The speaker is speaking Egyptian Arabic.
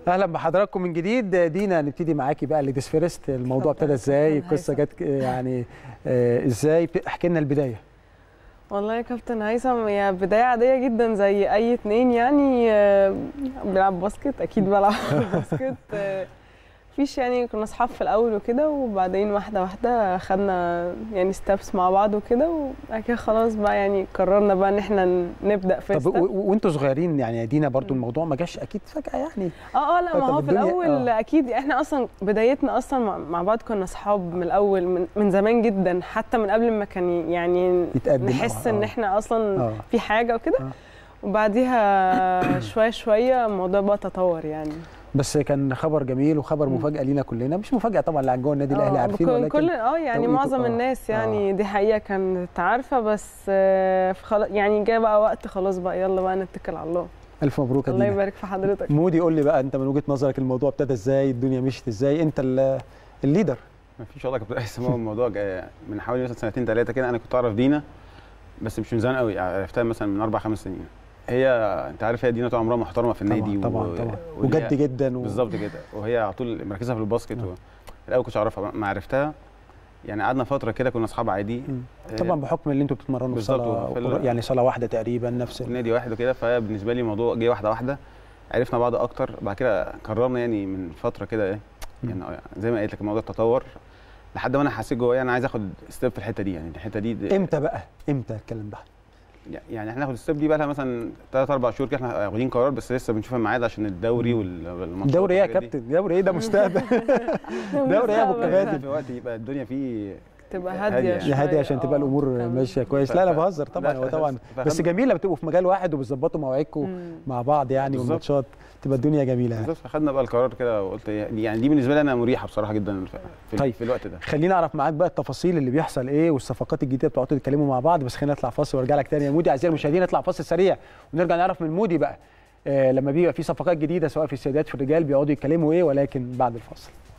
اهلا بحضراتكم من جديد دينا نبتدي معاكي بقى ليديز فيرست الموضوع ابتدى ازاي القصه جت يعني آه، ازاي احكي لنا البدايه والله يا كابتن هيثم هي بداية عادية جدا زي أي اتنين يعني آه، بلعب باسكت أكيد بلعب باسكت آه، مفيش يعني كنا أصحاب في الأول وكده وبعدين واحدة واحدة خدنا يعني ستابس مع بعض وكده وبعد كده خلاص بقى يعني قررنا بقى إن احنا نبدأ في طب و- و- وانتوا صغيرين يعني يا دينا برضو الموضوع ما جاش اكيد فجاه يعني اه اه لا ما طب هو في الدنيا- الاول آه. اكيد احنا اصلا بدايتنا اصلا مع- مع بعض كنا اصحاب من الاول من, من زمان جدا حتى من قبل ما كان يعني يتقدم نحس آه، ان آه. احنا اصلا اه في حاجه وكده آه. وبعديها شويه شويه الموضوع بقى تطور يعني بس كان خبر جميل وخبر مم. مفاجاه لينا كلنا مش مفاجاه طبعا اللي جوه النادي الاهلي آه، عارفين كل- ولكن كل اه يعني توقيته- معظم آه، الناس يعني دي حقيقه كانت عارفه بس آه، خلاص يعني جه بقى وقت خلاص بقى يلا بقى نتكل على الله الف مبروك يا الله دينا يبارك في حضرتك مودي قول لي بقى انت من وجهه نظرك الموضوع ابتدى ازاي الدنيا مشيت ازاي انت ال- الليدر ما فيش والله كابتن هيثم هو الموضوع جاي من حوالي مثلا سنتين ثلاثه كده انا كنت اعرف دينا بس مش من زمان قوي عرفتها مثلا من اربع خمس سنين هي انت عارف هي دينا طول عمرها محترمه في النادي طبعا و- طبعا وهي- وجد جدا و... بالظبط كده وهي على طول مركزها في الباسكت آه. و... الاول كنتش اعرفها ما عرفتها يعني قعدنا فتره كده كنا اصحاب عادي مم. آه، طبعا بحكم اللي انتوا بتتمرنوا في بالظبط، صاله في ال- يعني صاله واحده تقريبا نفس ال- نادي واحد وكده فبالنسبه لي الموضوع جه واحده واحده عرفنا بعض اكتر بعد كده قررنا يعني من فتره كده ايه يعني زي ما قلت لك الموضوع تطور لحد ما انا حسيت جوايا انا عايز اخد ستيب في الحته دي يعني الحته دي, دي امتى بقى امتى الكلام ده يعني احنا ناخد الستيب دي بقى لها مثلا ثلاث اربع شهور كده احنا واخدين قرار بس لسه بنشوف الميعاد عشان الدوري وال- والماتشات دوري ايه يا والحاجات دي. كابتن دوري ايه ده مستقبل دوري ايه يا ابو مستقبل. كباتن في وقت يبقى الدنيا فيه تبقى هادية. هاديه يا شويه يا هادي عشان تبقى آه، الامور كان- ماشيه كويس ف- لا لا ف- بهزر طبعا لا، هو ف- طبعا فخد- بس جميله بتبقوا في مجال واحد وبتظبطوا مواعيدكم مم. مع بعض يعني بالظبط. والماتشات تبقى الدنيا جميله يعني. بالظبط فخدنا بقى القرار كده وقلت يعني دي بالنسبه لي انا مريحه بصراحه جدا في, في, طيب. في الوقت ده خلينا اعرف معاك بقى التفاصيل اللي بيحصل ايه والصفقات الجديده بتقعدوا تتكلموا مع بعض بس خلينا نطلع فاصل وارجع لك تاني يا مودي اعزائي المشاهدين نطلع فاصل سريع ونرجع نعرف من مودي بقى آه لما بيبقى في صفقات جديده سواء في السيدات في الرجال بيقعدوا يتكلموا ايه ولكن بعد الفاصل